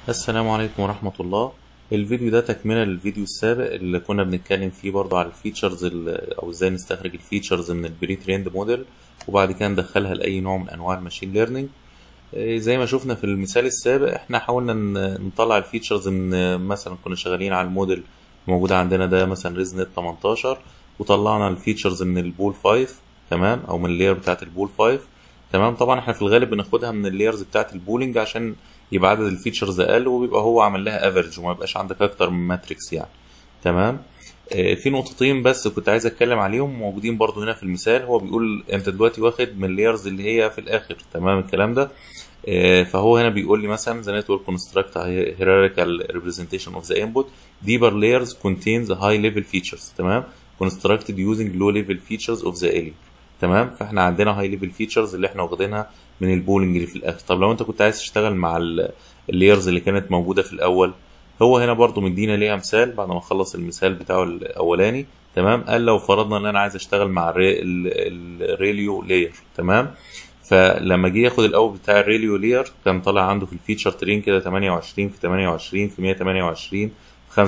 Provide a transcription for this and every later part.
السلام عليكم ورحمة الله الفيديو ده تكملة للفيديو السابق اللي كنا بنتكلم فيه برضه على الفيتشرز ال- او ازاي نستخرج الفيتشرز من البري تريند موديل وبعد كده ندخلها لأي نوع من انواع الماشين ليرنينج إيه، زي ما شفنا في المثال السابق احنا حاولنا ن- نطلع الفيتشرز ان مثلا كنا شغالين على الموديل موجود عندنا ده مثلا ريزنت 18 وطلعنا الفيتشرز من البول 5 تمام او من اللاير بتاعت البول 5 تمام طبعا احنا في الغالب بناخدها من اللايرز بتاعت البولينج عشان يبقى عدد الفيتشرز اقل وبيبقى هو عامل لها افريج وما يبقاش عندك اكتر من ماتريكس يعني تمام آه، في نقطتين بس كنت عايز اتكلم عليهم موجودين برضو هنا في المثال هو بيقول انت دلوقتي واخد من اللايرز اللي هي في الاخر تمام الكلام ده آه، فهو هنا بيقول لي مثلا the network construct a hierarchical representation of the input deeper layers contains high level features تمام constructed using low level features of the layer تمام فاحنا عندنا هاي ليفل فيتشرز اللي احنا واخدينها من البولنج اللي في الاخر طب لو انت كنت عايز تشتغل مع اللايرز اللي كانت موجوده في الاول هو هنا برضو مدينا ليها مثال بعد ما خلص المثال بتاعه الاولاني تمام قال لو فرضنا ان انا عايز اشتغل مع الري- ال- الريليو لاير تمام فلما جه ياخد الاول بتاع الريليو لاير كان طالع عنده في الفيتشر ترين كده 28 في 28 في 128 في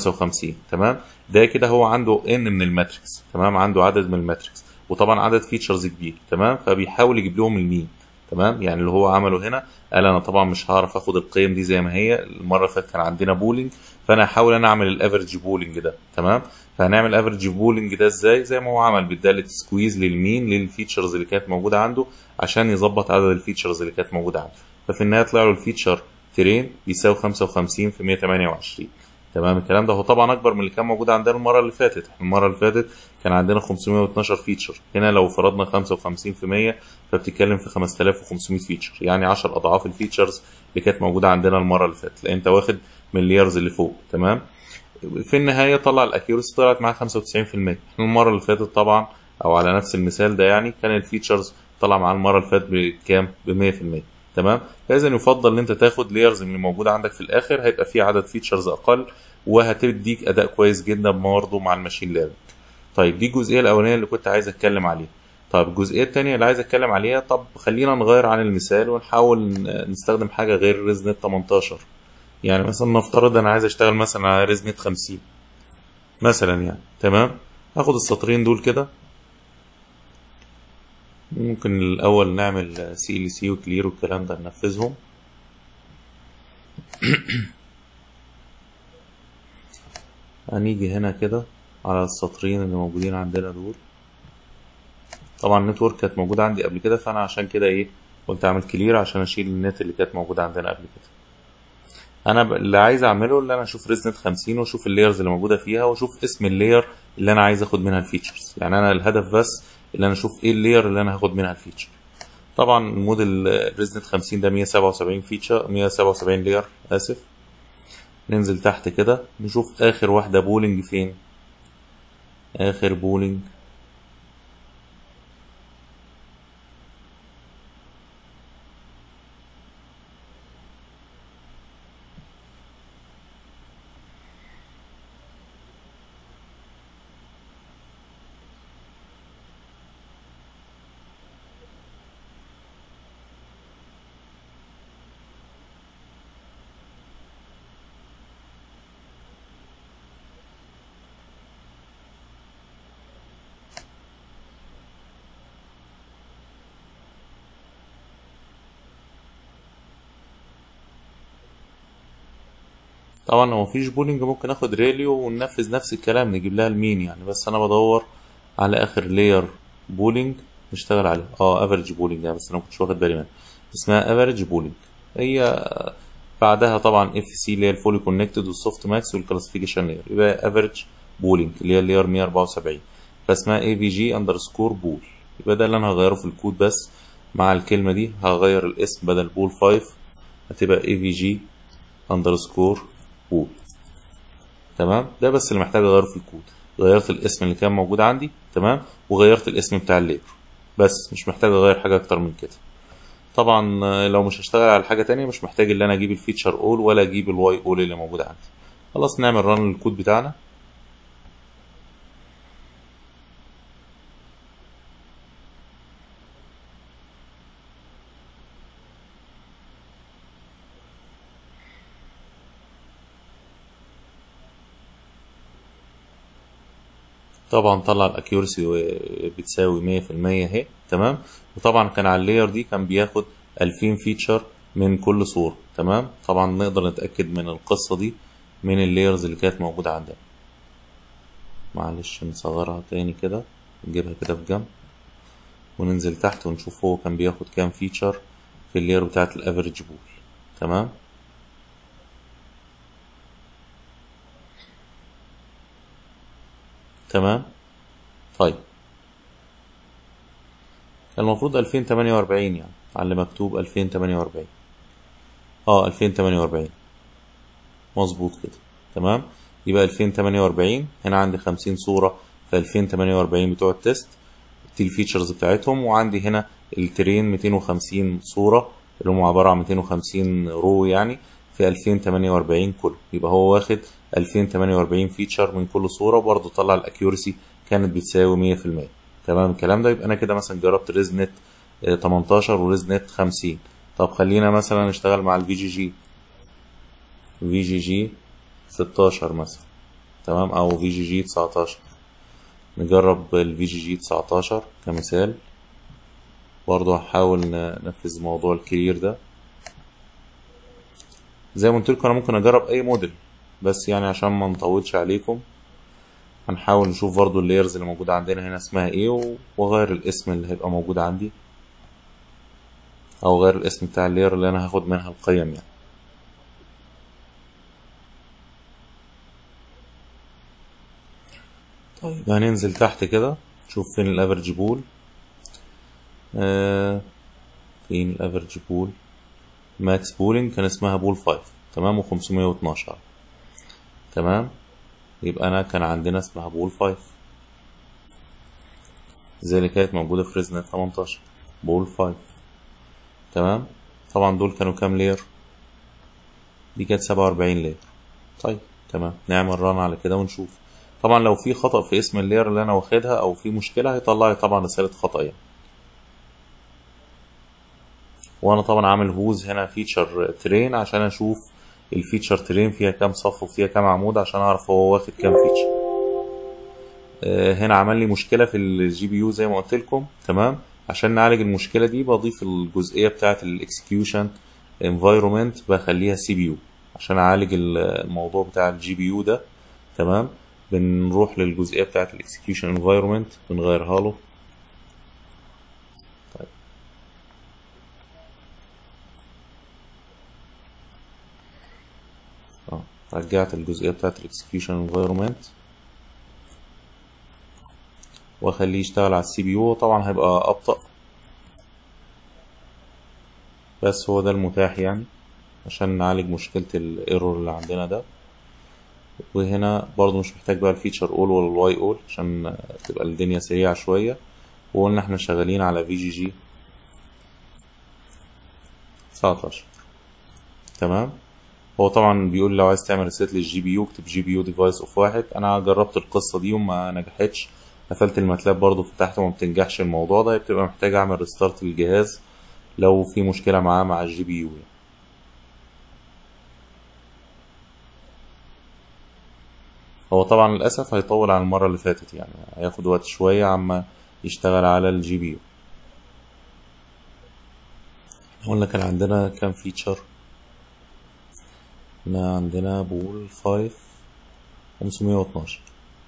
55 تمام ده كده هو عنده ان من الماتريكس تمام عنده عدد من الماتريكس وطبعا عدد فيتشرز كبير تمام فبيحاول يجيب لهم المين تمام يعني اللي هو عمله هنا قال انا طبعا مش هعرف اخد القيم دي زي ما هي المره اللي فاتت كان عندنا بولينج فانا هحاول انا اعمل الافرج بولينج ده تمام فهنعمل افرج بولينج ده ازاي زي ما هو عمل بيدالة سكويز للمين للفيتشرز اللي كانت موجوده عنده عشان يظبط عدد الفيتشرز اللي كانت موجوده عنده ففي النهايه طلع له الفيتشر ترين بيساوي 55 في 128 تمام الكلام ده هو طبعا اكبر من اللي كان موجود عندنا المره اللي فاتت احنا المره اللي فاتت كان عندنا 512 فيتشر هنا لو فرضنا 55% فبتتكلم في 5500 فيتشر يعني 10 اضعاف الفيتشرز اللي كانت موجوده عندنا المره اللي فاتت لان انت واخد من اللايرز اللي فوق تمام في النهايه طلع الاكيورسي طلعت معاه 95% احنا المره اللي فاتت طبعا او على نفس المثال ده يعني كان الفيتشرز طلع معاه المره اللي فاتت بكام ب 100% تمام فاذا يفضل ان انت تاخد لايرز من اللي موجوده عندك في الاخر هيبقى فيه عدد فيتشرز اقل وهتديك اداء كويس جدا برضه مع الماشين ليرنينج طيب دي الجزئيه الاولانيه اللي كنت عايز اتكلم عليها طب الجزئيه الثانيه اللي عايز اتكلم عليها طب خلينا نغير عن المثال ونحاول ن- نستخدم حاجه غير ريزنت 18 يعني مثلا نفترض انا عايز اشتغل مثلا على ريزنت 50 مثلا يعني تمام هاخد السطرين دول كده ممكن الاول نعمل سي ال سي وكلير والكلام ده ننفذهم هنيجي هنا كده على السطرين اللي موجودين عندنا دول طبعا النتورك كانت موجودة عندي قبل كده فأنا عشان كده إيه قلت أعمل كلير عشان أشيل النت اللي كانت موجودة عندنا قبل كده أنا ب... اللي عايز أعمله اللي أنا أشوف ريزنت 50 وأشوف اللايرز اللي موجودة فيها وأشوف اسم اللاير اللي أنا عايز أخد منها الفيتشرز يعني أنا الهدف بس اللي أنا أشوف إيه اللاير اللي أنا هاخد منها الفيتشر طبعا الموديل ريزنت 50 ده 177 فيتشر 177 لاير آسف ننزل تحت كده نشوف آخر واحدة بولينج فين آخر بولينج طبعا لو مفيش بولينج ممكن اخد ريليو وننفذ نفس الكلام نجيب لها المين يعني بس انا بدور على اخر لاير بولينج نشتغل عليه اه افريج بولينج يعني بس انا مكنتش واخد بالي منها اسمها افريج بولينج هي بعدها طبعا اف سي اللي هي الفولي كونكتد والسوفت ماكس والكلاسيفيكيشن لاير يبقى افريج بولينج اللي هي اللاير 174 فاسمها اي في جي اندرسكور بول يبقى ده اللي انا هغيره في الكود بس مع الكلمه دي هغير الاسم بدل بول 5 هتبقى اي في جي اندرسكور بول تمام ده بس اللي محتاج اغيره في الكود غيرت الاسم اللي كان موجود عندي تمام وغيرت الاسم بتاع الليبر بس مش محتاج اغير حاجه اكتر من كده طبعا آه، لو مش هشتغل على حاجه تانية مش محتاج ان انا اجيب الفيتشر اول ولا اجيب الواي اول اللي موجود عندي خلاص نعمل ران للكود بتاعنا طبعا طلع الاكيورسي بتساوي مية في المية اهي تمام وطبعا كان على اللاير دي كان بياخد ألفين فيتشر من كل صورة تمام طبعا نقدر نتأكد من القصة دي من اللايرز اللي كانت موجودة عندنا معلش نصغرها تاني كده نجيبها كده في جنب وننزل تحت ونشوف هو كان بياخد كام فيتشر في اللاير بتاعت الافريج بول تمام تمام طيب كان المفروض ألفين تمانية وأربعين يعني على اللي مكتوب ألفين تمانية وأربعين اه ألفين تمانية وأربعين مظبوط كده تمام يبقى ألفين تمانية وأربعين هنا عندي خمسين صورة في ألفين تمانية وأربعين بتوع التست دي الفيتشرز بتاعتهم وعندي هنا الترين ميتين وخمسين صورة اللي هم عبارة عن ميتين وخمسين رو يعني في ألفين تمانية وأربعين كله يبقى هو واخد ألفين تمانية وأربعين فيتشر من كل صورة وبرضه طلع الأكيورسي كانت بتساوي مية في المية تمام الكلام ده يبقى أنا كده مثلا جربت ريز نت تمنتاشر وريز نت خمسين طب خلينا مثلا نشتغل مع الفي جي جي في جي جي ستاشر مثلا تمام أو في جي جي تسعتاشر نجرب الفي جي جي تسعتاشر كمثال برضه هحاول ننفذ موضوع الكرير ده زي ما قلت لكم انا ممكن اجرب اي موديل بس يعني عشان ما نطولش عليكم هنحاول نشوف برضو اللايرز اللي موجودة عندنا هنا اسمها ايه واغير الاسم اللي هيبقى موجود عندي او غير الاسم بتاع اللاير اللي انا هاخد منها القيم يعني طيب هننزل تحت كده نشوف فين الافرج بول آه فين الافرج بول ماكس بولينج كان اسمها بول 5 تمام و 512 تمام يبقى انا كان عندنا اسمها بول 5 زي اللي كانت موجودة في ريزنت 18 بول 5 تمام طبعا دول كانوا كام لير دي كانت 47 لير طيب تمام نعمل ران على كده ونشوف طبعا لو في خطأ في اسم اللير اللي انا واخدها او في مشكلة هيطلع لي طبعا رسالة خطأ يعني وانا طبعا عامل هوز هنا فيتشر ترين عشان اشوف الفيتشر ترين فيها كام صف وفيها كام عمود عشان اعرف هو واخد كام فيتشر آه هنا عمل لي مشكله في الجي بي يو زي ما قلت لكم تمام عشان نعالج المشكله دي بضيف الجزئيه بتاعه الاكسكيوشن انفايرومنت بخليها سي بي يو عشان اعالج الموضوع بتاع الجي بي يو ده تمام بنروح للجزئيه بتاعه الاكسكيوشن انفايرومنت بنغيرها له رجعت الجزئية بتاعت الاكسكيوشن انفايرومنت واخليه يشتغل على السي بي يو طبعا هيبقى ابطأ بس هو ده المتاح يعني عشان نعالج مشكلة الايرور اللي عندنا ده وهنا برضو مش محتاج بقى الفيتشر اول ولا الواي اول عشان تبقى الدنيا سريعة شوية وقلنا احنا شغالين على في جي جي 19 تمام هو طبعا بيقول لو عايز تعمل ريسيت للجي بي يو اكتب جي بي يو ديفايس اوف واحد انا جربت القصه دي وما نجحتش قفلت الماتلاب برضو فتحت وما بتنجحش الموضوع ده بتبقى محتاج اعمل ريستارت للجهاز لو في مشكله معاه مع الجي بي يو يعني. هو طبعا للاسف هيطول عن المره اللي فاتت يعني هياخد وقت شويه عما يشتغل على الجي بي يو قلنا كان عندنا كام فيتشر احنا عندنا بول فايف خمسمية واتناشر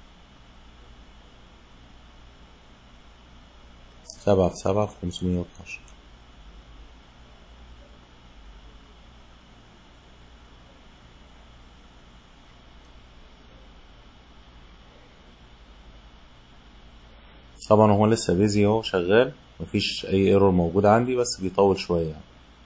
سبعة في سبعة في خمسمية واتناشر طبعا هو لسه بيزي اهو شغال مفيش اي ايرور موجود عندي بس بيطول شوية يعني.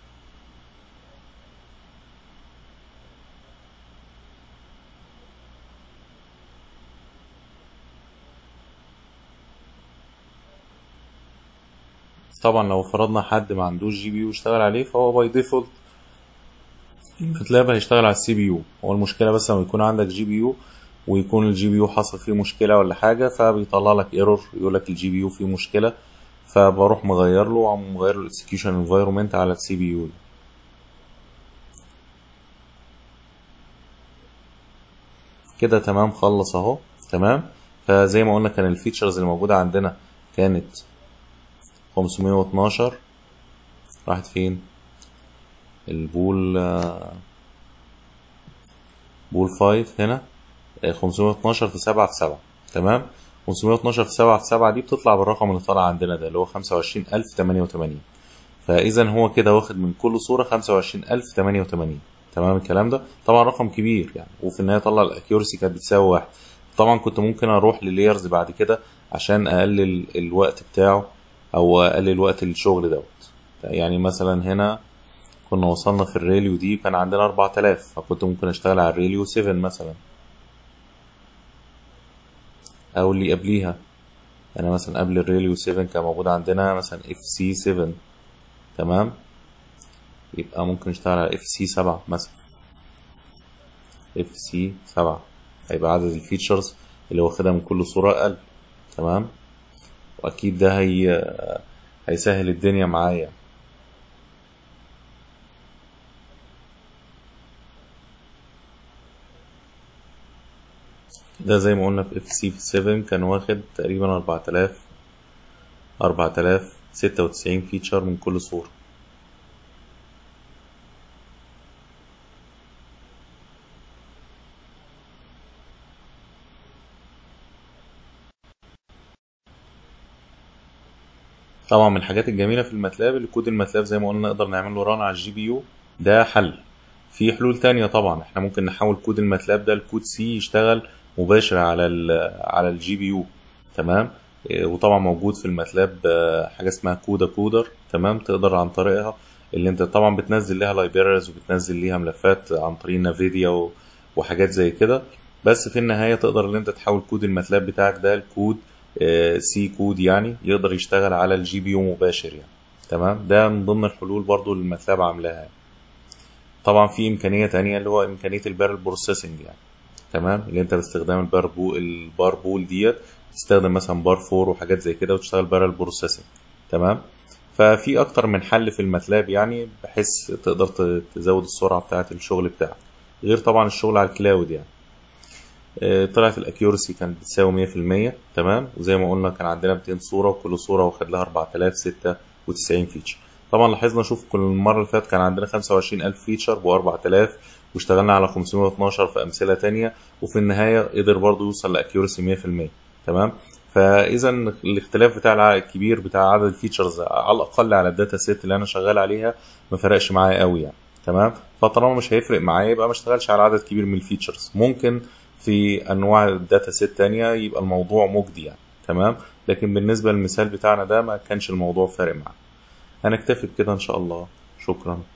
طبعا لو فرضنا حد ما عندوش جي بي يو يشتغل عليه فهو باي ديفولت الماتلاب هيشتغل على السي بي يو هو المشكله بس لما يكون عندك جي بي يو ويكون الجي بي يو حصل فيه مشكله ولا حاجه فبيطلع لك ايرور يقول لك الجي بي يو فيه مشكله فبروح مغير له وعم مغير له الاكسكيوشن انفايرمنت على السي بي يو كده تمام خلص اهو تمام فزي ما قلنا كان الفيتشرز اللي موجودة عندنا كانت 512 راحت فين البول آه، بول 5 هنا آه، 512 في 7 في 7 تمام 512 في 7 في 7 دي بتطلع بالرقم اللي طالع عندنا ده اللي هو 25088 فاذا هو كده واخد من كل صورة 25088 تمام الكلام ده طبعا رقم كبير يعني وفي النهاية طلع الاكيورسي كانت بتساوي واحد طبعا كنت ممكن اروح لليرز بعد كده عشان اقلل الوقت بتاعه او اقلل وقت الشغل دوت يعني مثلا هنا كنا وصلنا في الريليو دي كان عندنا 4000 فكنت ممكن اشتغل على الريليو 7 مثلا او اللي قبليها يعني مثلا قبل الريليو 7 كان موجود عندنا مثلا اف سي 7 تمام يبقى ممكن نشتغل على اف سي 7 مثلا اف سي 7 هيبقى عدد الفيتشرز اللي واخدها من كل صورة اقل تمام واكيد ده هي هيسهل الدنيا معايا ده زي ما قلنا في اف سي 7 كان واخد تقريبا 4000 4096 فيتشر من كل صورة طبعا من الحاجات الجميلة في الماتلاب اللي كود الماتلاب زي ما قلنا نقدر نعمل له ران على الجي بي يو ده حل في حلول تانية طبعا احنا ممكن نحول كود الماتلاب ده لكود سي يشتغل مباشر على ال على الجي بي يو تمام إيه، وطبعا موجود في الماتلاب آه، حاجه اسمها كودا كودر تمام تقدر عن طريقها اللي انت طبعا بتنزل ليها لايبريز وبتنزل ليها ملفات عن طريق نافيديا و- وحاجات زي كده بس في النهايه تقدر ان انت تحول كود الماتلاب بتاعك ده لكود سي كود يعني يقدر يشتغل على الجي بي يو مباشر يعني تمام ده من ضمن الحلول برضو اللي الماتلاب عاملاها طبعا في امكانيه تانية اللي هو امكانيه البارل بروسيسنج يعني تمام اللي انت باستخدام البار بول البار بول ديت تستخدم مثلا بار 4 وحاجات زي كده وتشتغل بارل بروسيسنج تمام ففي اكتر من حل في الماتلاب يعني بحيث تقدر ت- تزود السرعه بتاعه الشغل بتاعك غير طبعا الشغل على الكلاود يعني آه، طلعت الاكيورسي كانت بتساوي 100% تمام وزي ما قلنا كان عندنا 200 صوره وكل صوره واخد لها 4096 فيتشر طبعا لاحظنا شوف كل المره اللي فاتت كان عندنا 25000 فيتشر ب 4000 واشتغلنا على 512 في امثله تانية وفي النهايه قدر برضه يوصل لاكيورسي 100% تمام فاذا الاختلاف بتاع الع- الكبير بتاع عدد الفيتشرز على الاقل على الداتا سيت اللي انا شغال عليها ما فرقش معايا قوي يعني تمام فطالما مش هيفرق معايا يبقى ما اشتغلش على عدد كبير من الفيتشرز ممكن في انواع الداتا سيت تانية يبقى الموضوع مجدي يعني تمام لكن بالنسبه للمثال بتاعنا ده ما كانش الموضوع فارق معانا هنكتفي بكده ان شاء الله شكرا